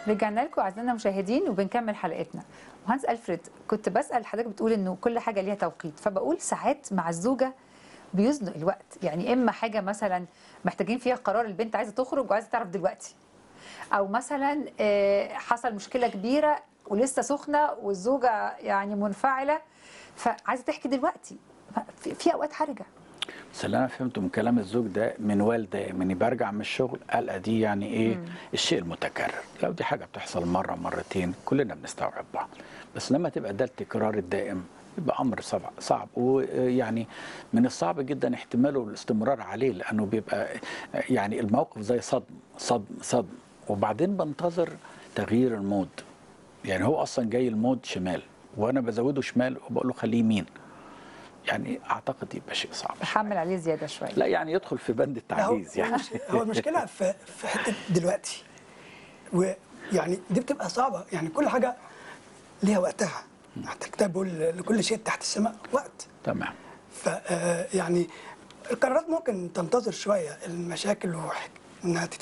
رجعنا لكم اعزائنا المشاهدين وبنكمل حلقتنا وهانس الفريد كنت بسال حضرتك بتقول انه كل حاجه ليها توقيت فبقول ساعات مع الزوجه بيزنق الوقت يعني اما حاجه مثلا محتاجين فيها قرار البنت عايزه تخرج وعايزه تعرف دلوقتي او مثلا آه، حصل مشكله كبيره ولسه سخنه والزوجه يعني منفعله فعايزه تحكي دلوقتي في- في اوقات حرجه بس اللي انا فهمته من كلام الزوج ده من والده مني برجع من الشغل قلقه دي يعني ايه الشيء المتكرر لو دي حاجه بتحصل مره مرتين كلنا بنستوعب بعض بس لما تبقى ده التكرار الدائم يبقى امر صعب صعب ويعني من الصعب جدا احتماله الاستمرار عليه لانه بيبقى يعني الموقف زي صدم صدم صدم وبعدين بنتظر تغيير المود يعني هو اصلا جاي المود شمال وانا بزوده شمال وبقول له خليه يمين يعني اعتقد يبقى شيء صعب بحمل عليه زياده شويه لا يعني يدخل في بند لا، هو- التعجيز يعني هو المشكله في في حته دلوقتي ويعني دي بتبقى صعبه يعني كل حاجه ليها وقتها حتى الكتاب بيقول لكل شيء تحت السماء وقت تمام ف يعني القرارات ممكن تنتظر شويه المشاكل وح- انها